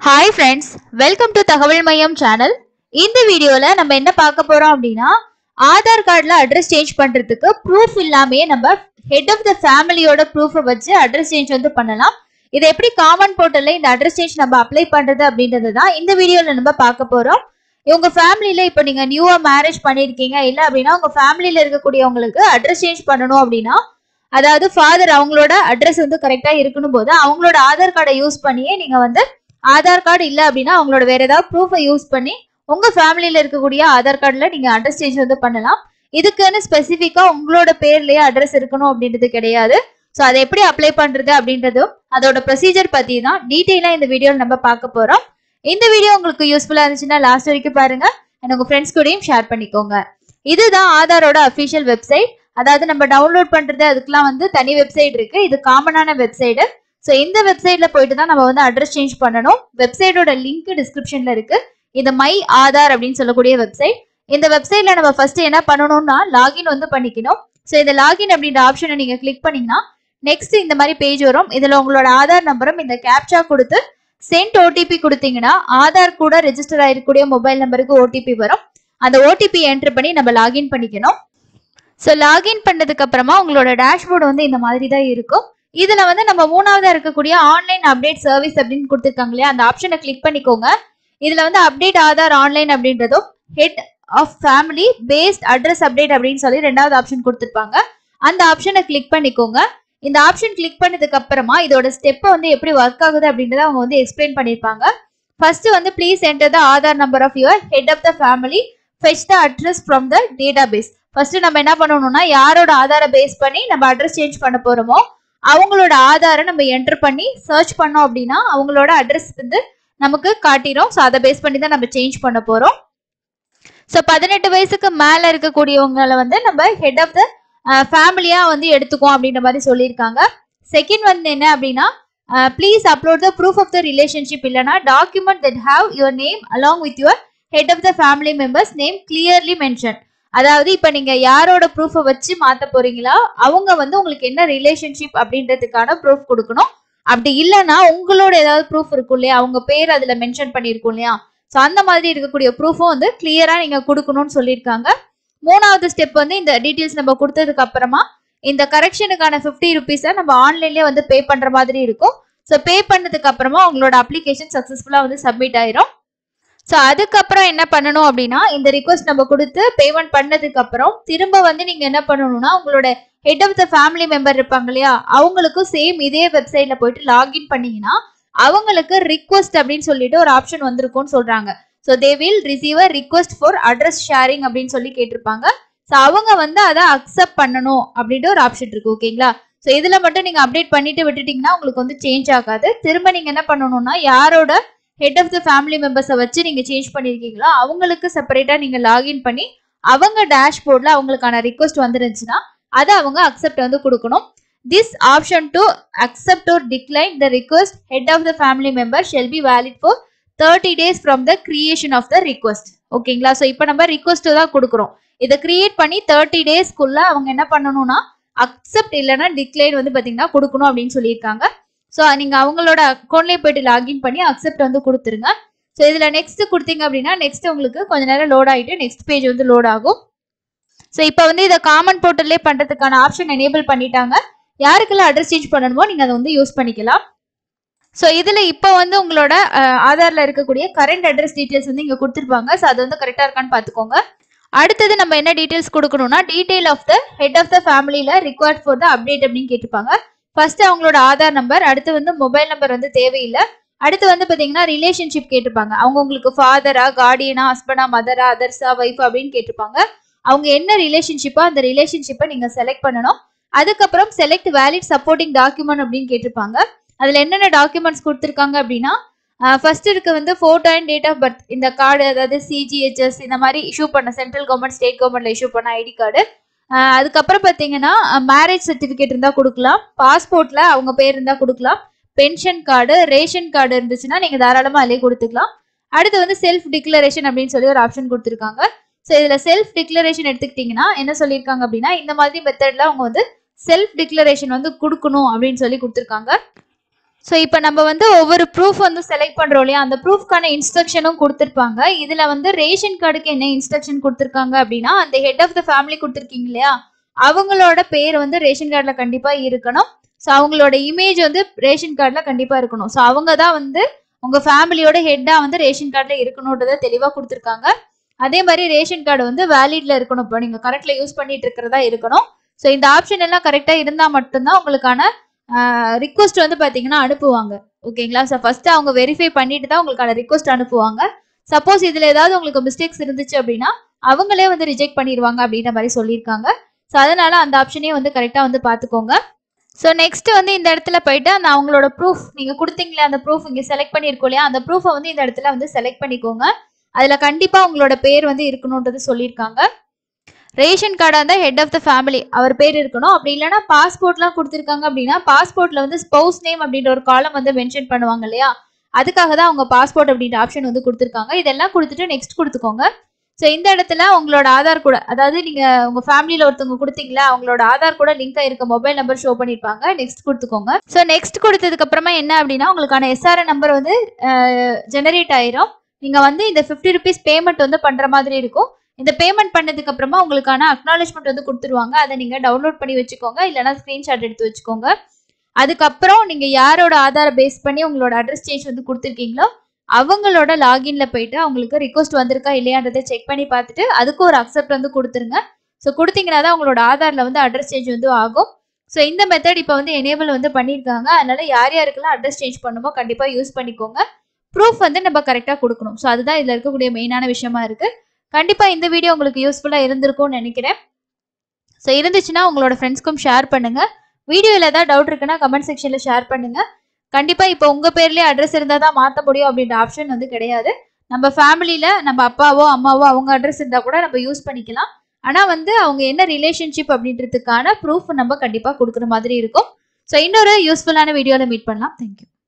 hi friends welcome to தகவல் மையம் channel இந்த வீடியோல நம்ம என்ன பார்க்க போறோம் அப்படின்னா ஆதார் கார்டுல அட்ரஸ் சேஞ்ச் பண்றதுக்கு ப்ரூஃப் இல்லாமயே நம்ம ஹெட் ஆஃப் த ஃபேமிலியோட ப்ரூஃபை வச்சு அட்ரஸ் சேஞ்ச் வந்து பண்ணலாம் இதை எப்படி காமன் போர்ட்டல்ல இந்த அட்ரஸ் சேஞ்ச் நம்ம அப்ளை பண்றது அப்படின்றது தான் இந்த வீடியோல நம்ம பார்க்க போறோம் உங்க ஃபேமிலியில இப்போ நீங்க நியூவா மேரேஜ் பண்ணிருக்கீங்க இல்ல அப்படின்னா உங்க ஃபேமிலியில இருக்கக்கூடியவங்களுக்கு அட்ரஸ் சேஞ்ச் பண்ணணும் அப்படின்னா அதாவது ஃபாதர் அவங்களோட அட்ரஸ் வந்து கரெக்டா இருக்கணும் போது அவங்களோட ஆதார் கார்டை யூஸ் பண்ணியே நீங்க வந்து ஆதார் கார்டு இல்ல அப்படின்னா அவங்களோட வேற ஏதாவது ப்ரூஃபை யூஸ் பண்ணி உங்க ஃபேமிலியில இருக்கக்கூடிய ஆதார் கார்டுல நீங்க அட்ரஸ் சேஞ்ச் வந்து பண்ணலாம் இதுக்குன்னு ஸ்பெசிஃபிக்கா உங்களோட பேர்லயே அட்ரஸ் இருக்கணும் அப்படின்றது கிடையாது ஸோ அதை எப்படி அப்ளை பண்றது அப்படின்றதும் அதோட ப்ரொசீஜர் பத்தி தான் டீட்டெயிலா இந்த வீடியோவில் நம்ம பார்க்க போறோம் இந்த வீடியோ உங்களுக்கு யூஸ்ஃபுல்லா இருந்துச்சுன்னா லாஸ்ட் வரைக்கும் பாருங்க and உங்க ஃப்ரெண்ட்ஸ் கூடயும் ஷேர் பண்ணிக்கோங்க இதுதான் ஆதாரோட அஃபிஷியல் வெப்சைட் அதாவது நம்ம டவுன்லோட் பண்றது அதுக்கெல்லாம் வந்து தனி வெப்சைட் இருக்கு இது காமனான வெப்சைட் ஸோ இந்த வெப்சைட்ல போயிட்டு தான் நம்ம வந்து அட்ரஸ் சேஞ்ச் பண்ணணும் வெப்சைட்டோட லிங்க் டிஸ்கிரிப்ஷன்ல இருக்கு இது மை ஆதார் அப்படின்னு சொல்லக்கூடிய வெப்சைட் இந்த வெப்சைட்ல நம்ம ஃபர்ஸ்ட் என்ன பண்ணணும்னா லாகின் வந்து பண்ணிக்கணும் ஸோ இந்த லாகின் அப்படின்ற ஆப்ஷனை நீங்க கிளிக் பண்ணீங்கன்னா நெக்ஸ்ட் இந்த மாதிரி பேஜ் வரும் இதுல உங்களோட ஆதார் நம்பரும் இந்த கேப்சா கொடுத்து சென்ட் ஓடிபி கொடுத்தீங்கன்னா ஆதார் கூட ரெஜிஸ்டர் ஆயிருக்கக்கூடிய மொபைல் நம்பருக்கு ஓடிபி வரும் அந்த ஓடிபி என்டர் பண்ணி நம்ம லாகின் பண்ணிக்கணும் ஸோ லாகின் பண்ணதுக்கு அப்புறமா உங்களோட டேஷ்போர்டு வந்து இந்த மாதிரி தான் இருக்கும் இதுல வந்து நம்ம மூணாவதா இருக்கக்கூடிய ஆன்லைன் அப்டேட் சர்வீஸ் அப்படின்னு கொடுத்துருக்காங்க இல்லையா அந்த ஆப்ஷனை கிளிக் பண்ணிக்கோங்க இதுல வந்து அப்டேட் ஆதார் ஆன்லைன் அப்படின்றதும் head of family based address update அப்படின்னு சொல்லி ரெண்டாவது ஆப்ஷன் கொடுத்துருப்பாங்க அந்த ஆப்ஷனை கிளிக் பண்ணிக்கோங்க இந்த ஆப்ஷன் கிளிக் பண்ணதுக்கு அப்புறமா இதோட ஸ்டெப்பை வந்து எப்படி ஒர்க் ஆகுது அப்படின்றத அவங்க வந்து எக்ஸ்பிளைன் பண்ணியிருப்பாங்க ஃபர்ஸ்ட் வந்து please enter the Aadhaar number of your head of the family fetch the address from the data base first நம்ம என்ன பண்ணணும்னா யாரோட ஆதாரை பேஸ் பண்ணி நம்ம அட்ரஸ் சேஞ்ச் பண்ண போறோமோ அவங்களோட ஆதாரை நம்ம என்டர் பண்ணி சர்ச் பண்ணோம் அப்படின்னா அவங்களோட அட்ரஸ் வந்து நமக்கு காட்டிடும் ஸோ அதை பேஸ் பண்ணி தான் நம்ம சேஞ்ச் பண்ண போறோம் ஸோ பதினெட்டு வயசுக்கு மேல இருக்கக்கூடியவங்களை வந்து நம்ம ஹெட் ஆஃப் த ஃபேமிலியா வந்து எடுத்துக்கோம் அப்படின்ற மாதிரி சொல்லியிருக்காங்க செகண்ட் வந்து என்ன அப்படின்னா please upload the proof of the relationship இல்லைனா document that have your name along with your head of the family members name clearly mention அதாவது இப்போ நீங்க யாரோட ப்ரூஃபை வச்சு மாத்த போறீங்களா அவங்க வந்து உங்களுக்கு என்ன ரிலேஷன்ஷிப் அப்படின்றதுக்கான ப்ரூஃப் கொடுக்கணும் அப்படி இல்லைன்னா உங்களோட ஏதாவது ப்ரூஃப் இருக்கும் இல்லையா அவங்க பேர் அதுல மென்ஷன் பண்ணியிருக்கும் இல்லையா ஸோ அந்த மாதிரி இருக்கக்கூடிய ப்ரூஃபும் வந்து கிளியரா நீங்க கொடுக்கணும்னு சொல்லியிருக்காங்க மூணாவது ஸ்டெப் வந்து இந்த டீட்டெயில்ஸ் நம்ம கொடுத்ததுக்கு அப்புறமா இந்த கரெக்ஷனுக்கான ஃபிஃப்டி ருபீஸை நம்ம ஆன்லைன்லேயே வந்து பே பண்ற மாதிரி இருக்கும் ஸோ பே பண்ணதுக்கு அப்புறமா உங்களோட அப்ளிகேஷன் சக்ஸஸ்ஃபுல்லாக வந்து சப்மிட் ஆயிரும் ஸோ அதுக்கப்புறம் என்ன பண்ணணும் அப்படின்னா இந்த ரிக்வஸ்ட் நம்ம கொடுத்து பேமெண்ட் பண்ணதுக்கு அப்புறம் திரும்ப வந்து நீங்க என்ன பண்ணணும்னா உங்களோட head of the family member இருப்பாங்க இல்லையா அவங்களுக்கும் சேம் இதே வெப்சைட்ல போயிட்டு லாகின் பண்ணீங்கன்னா அவங்களுக்கு ரிக்வஸ்ட் அப்படின்னு சொல்லிட்டு ஒரு ஆப்ஷன் வந்திருக்கும்னு சொல்றாங்க so they will receive a request for address sharing அப்படின்னு சொல்லி கேட்டிருப்பாங்க ஸோ அவங்க வந்து அதை அக்செப்ட் பண்ணணும் அப்படின்ட்டு ஒரு ஆப்ஷன் இருக்கு ஓகேங்களா ஸோ இதுல மட்டும் நீங்க அப்டேட் பண்ணிட்டு விட்டுட்டீங்கன்னா உங்களுக்கு வந்து சேஞ்ச் ஆகாது திரும்ப நீங்க என்ன பண்ணணும்னா யாரோட ஹெட் ஆஃப் த ஃபேமிலி மெம்பர்ஸை வச்சு நீங்க சேஞ்ச் பண்ணிருக்கீங்களோ அவங்களுக்கு செப்பரேட்டா நீங்க லாகின் பண்ணி அவங்க டேஷ்போர்ட்ல அவங்களுக்கான ரிக்வஸ்ட் வந்துருந்துச்சுன்னா அதை அவங்க அக்செப்ட் வந்து கொடுக்கணும் this option to accept or decline the request head of the family member shall be valid for thirty days from the creation of the request ஓகேங்களா ஸோ இப்போ நம்ம ரிக்வஸ்ட் தான் கொடுக்குறோம் இதை கிரியேட் பண்ணி தேர்ட்டி டேஸ்க்குள்ள அவங்க என்ன பண்ணணும்னா அக்செப்ட் இல்லைன்னா டிக்ளைன் வந்து பார்த்தீங்கன்னா கொடுக்கணும் அப்படின்னு சொல்லியிருக்காங்க ஸோ நீங்க அவங்களோட அக்கௌண்ட்லேயே போயிட்டு லாகின் பண்ணி அக்செப்ட் வந்து கொடுத்துருங்க ஸோ இதுல நெக்ஸ்ட் கொடுத்தீங்க அப்படின்னா நெக்ஸ்ட் உங்களுக்கு கொஞ்ச நேரம் லோட் ஆகிட்டு நெக்ஸ்ட் பேஜ் வந்து லோட் ஆகும் ஸோ இப்போ வந்து இதை காமன் போர்ட்டல்லே பண்றதுக்கான ஆப்ஷன் எனேபிள் பண்ணிட்டாங்க யாருக்கெல்லாம் அட்ரஸ் சேஞ்ச் பண்ணணுமோ நீங்க அதை வந்து யூஸ் பண்ணிக்கலாம் ஸோ இதுல இப்போ வந்து உங்களோட அஹ், ஆதார்ல இருக்கக்கூடிய கரண்ட் அட்ரஸ் டீடைல்ஸ் வந்து இங்க கொடுத்துருப்பாங்க ஸோ அது வந்து கரெக்டா இருக்கான்னு பார்த்துக்கோங்க அடுத்தது நம்ம என்ன டீடைல்ஸ் கொடுக்கணும்னா detail of the head of the ஃபேமிலியில ரிக்வயர்ட் ஃபார் த அப்டேட் அப்படின்னு கேட்டிருப்பாங்க ஃபர்ஸ்ட் அவங்களோட ஆதார் நம்பர் அடுத்து வந்து மொபைல் நம்பர் வந்து தேவையில்லை அடுத்து வந்து பாத்தீங்கன்னா ரிலேஷன்ஷிப் கேட்டிருப்பாங்க அவங்க உங்களுக்கு ஃபாதரா கார்டியனா ஹஸ்பண்டா மதரா அதர்ஸா ஒய்ஃப் அப்படின்னு கேட்டிருப்பாங்க அவங்க என்ன ரிலேஷன்ஷிப்போ அந்த ரிலேஷன்ஷிப்பை நீங்க செலக்ட் பண்ணணும் அதுக்கப்புறம் செலக்ட் வேலிட் சப்போர்ட்டிங் டாக்குமெண்ட் அப்படின்னு கேட்டிருப்பாங்க அதுல என்னென்ன டாக்குமெண்ட்ஸ் கொடுத்துருக்காங்க அப்படின்னா ஃபர்ஸ்ட் இருக்கு வந்து photo and date of birth இந்த கார்டு அதாவது சிஜிஹெச்எஸ் இந்த மாதிரி இஷ்யூ பண்ண சென்ட்ரல் கவர்மெண்ட் ஸ்டேட் கவர்மெண்ட்ல இஷ்யூ பண்ண ஐடி கார்டு அதுக்கப்புறம் பார்த்தீங்கன்னா மேரேஜ் சர்டிஃபிகேட் இருந்தால் கொடுக்கலாம் பாஸ்போர்ட்ல அவங்க பேர் இருந்தால் கொடுக்கலாம் பென்ஷன் கார்டு ரேஷன் கார்டு இருந்துச்சுன்னா நீங்கள் தாராளமாக அதிலே கொடுத்துக்கலாம் அடுத்து வந்து செல்ஃப் டிக்ளரேஷன் அப்படின்னு சொல்லி ஒரு ஆப்ஷன் கொடுத்துருக்காங்க ஸோ இதில் செல்ஃப் டிக்ளரேஷன் எடுத்துக்கிட்டிங்கன்னா என்ன சொல்லியிருக்காங்க அப்படின்னா இந்த மாதிரி மெத்தடில் அவங்க வந்து செல்ஃப் டிக்ளரேஷன் வந்து கொடுக்கணும் அப்படின்னு சொல்லி கொடுத்துருக்காங்க ஸோ இப்போ நம்ம வந்து ஒவ்வொரு ப்ரூஃப் வந்து செலக்ட் பண்றோம் இல்லையா அந்த ப்ரூஃப்கான இன்ஸ்ட்ரக்ஷனும் கொடுத்துருப்பாங்க இதுல வந்து ரேஷன் கார்டுக்கு என்ன இன்ஸ்ட்ரக்ஷன் கொடுத்துருக்காங்க அப்படின்னா அந்த ஹெட் ஆஃப் த ஃபேமிலி கொடுத்துருக்கீங்க இல்லையா அவங்களோட பேர் வந்து ரேஷன் கார்டுல கண்டிப்பா இருக்கணும் ஸோ அவங்களோட இமேஜ் வந்து ரேஷன் கார்டுல கண்டிப்பா இருக்கணும் ஸோ அவங்க தான் வந்து உங்க ஃபேமிலியோட ஹெட்டா வந்து ரேஷன் கார்டுல இருக்கணுன்றத தெளிவா கொடுத்துருக்காங்க அதே மாதிரி ரேஷன் கார்டு வந்து வேலிட்ல இருக்கணும் இப்போ நீங்க கரெக்ட்ல யூஸ் பண்ணிட்டு இருக்கிறதா இருக்கணும் ஸோ இந்த ஆப்ஷன் எல்லாம் கரெக்டா இருந்தா மட்டும்தான் உங்களுக்கான ரிக்வஸ்ட் வந்து பாத்தீங்கன்னா அனுப்புவாங்க ஓகேங்களா ஸோ ஃபர்ஸ்ட் அவங்க வெரிஃபை பண்ணிட்டு தான் உங்களுக்கான ரிக்வஸ்ட் அனுப்புவாங்க சப்போஸ் இதுல ஏதாவது உங்களுக்கு மிஸ்டேக்ஸ் இருந்துச்சு அப்படின்னா அவங்களே வந்து ரிஜெக்ட் பண்ணிடுவாங்க அப்படின்ற மாதிரி சொல்லியிருக்காங்க ஸோ அதனால அந்த ஆப்ஷனையும் வந்து கரெக்டாக வந்து பார்த்துக்கோங்க ஸோ நெக்ஸ்ட் வந்து இந்த இடத்துல போயிட்டு அந்த அவங்களோட ப்ரூஃப் நீங்க கொடுத்தீங்களே அந்த ப்ரூஃப் இங்க செலக்ட் பண்ணியிருக்கோம் இல்லையா அந்த ப்ரூஃபை வந்து இந்த இடத்துல வந்து செலக்ட் பண்ணிக்கோங்க அதுல கண்டிப்பா உங்களோட பேர் வந்து இருக்கணுன்றது சொல்லியிருக்காங்க ரேஷன் கார்டா இருந்தா ஹெட் ஆஃப் த ஃபேமிலி அவர் பேர் இருக்கணும் அப்படி இல்லைன்னா பாஸ்போர்ட்லாம் கொடுத்துருக்காங்க அப்படின்னா பாஸ்போர்ட்ல வந்து ஸ்பௌஸ் நேம் அப்படின்ற ஒரு காலம் வந்து மென்ஷன் பண்ணுவாங்க இல்லையா அதுக்காக தான் அவங்க பாஸ்போர்ட் அப்படின்ற ஆப்ஷன் வந்து கொடுத்துருக்காங்க இதெல்லாம் கொடுத்துட்டு நெக்ஸ்ட் கொடுத்துக்கோங்க ஸோ இந்த இடத்துல உங்களோட ஆதார் கூட அதாவது நீங்க உங்க ஃபேமிலியில ஒருத்தவங்க கொடுத்தீங்களா அவங்களோட ஆதார் கூட லிங்க் இருக்க மொபைல் நம்பர் ஷோ பண்ணிருப்பாங்க நெக்ஸ்ட் கொடுத்துக்கோங்க ஸோ நெக்ஸ்ட் கொடுத்ததுக்கு அப்புறமா என்ன அப்படின்னா உங்களுக்கான எஸ்ஆர்என் நம்பர் வந்து ஜெனரேட் ஆயிரும் நீங்க வந்து இந்த ஃபிஃப்டி ருபீஸ் பேமெண்ட் வந்து பண்ற மாதிரி இருக்கும் இந்த பேமெண்ட் பண்ணதுக்கு அப்புறமா உங்களுக்கான அக்னாலேஜ்மெண்ட் வந்து கொடுத்துருவாங்க அதை நீங்க டவுன்லோட் பண்ணி வச்சுக்கோங்க இல்லைன்னா ஸ்கிரீன்ஷாட் எடுத்து வச்சுக்கோங்க அதுக்கப்புறம் நீங்க யாரோட ஆதாரை பேஸ் பண்ணி உங்களோட அட்ரஸ் சேஞ்ச் வந்து கொடுத்துருக்கீங்களோ அவங்களோட லாகின்ல போயிட்டு அவங்களுக்கு ரிக்வஸ்ட் வந்திருக்கா இல்லையான்றதை செக் பண்ணி பார்த்துட்டு அதுக்கு ஒரு அக்செப்ட் வந்து கொடுத்துருங்க ஸோ கொடுத்தீங்கன்னா தான் உங்களோட ஆதார்ல வந்து அட்ரஸ் சேஞ்ச் வந்து ஆகும் ஸோ இந்த மெத்தட் இப்போ வந்து எனேபிள் வந்து பண்ணியிருக்காங்க அதனால யார் யாருக்கெல்லாம் அட்ரஸ் சேஞ்ச் பண்ணுமோ கண்டிப்பாக யூஸ் பண்ணிக்கோங்க ப்ரூஃப் வந்து நம்ம கரெக்டாக கொடுக்கணும் ஸோ அதுதான் இதில் இருக்கக்கூடிய மெயினான விஷயமா இருக்கு கண்டிப்பாக இந்த வீடியோ உங்களுக்கு யூஸ்ஃபுல்லாக இருந்திருக்கும்னு நினைக்கிறேன் ஸோ இருந்துச்சுன்னா உங்களோட ஃப்ரெண்ட்ஸ்க்கும் ஷேர் பண்ணுங்க வீடியோவில் ஏதாவது டவுட் இருக்குன்னா கமெண்ட் செக்ஷனில் ஷேர் பண்ணுங்க கண்டிப்பாக இப்போ உங்கள் பேர்லேயே அட்ரஸ் இருந்தால் தான் மாற்ற முடியும் அப்படின்ற ஆப்ஷன் வந்து கிடையாது நம்ம ஃபேமிலியில் நம்ம அப்பாவோ அம்மாவோ அவங்க அட்ரஸ் இருந்தால் கூட நம்ம யூஸ் பண்ணிக்கலாம் ஆனால் வந்து அவங்க என்ன ரிலேஷன்ஷிப் அப்படின்றதுக்கான ப்ரூஃப் நம்ம கண்டிப்பாக கொடுக்குற மாதிரி இருக்கும் ஸோ இன்னொரு யூஸ்ஃபுல்லான வீடியோவில் மீட் பண்ணலாம் தேங்க்யூ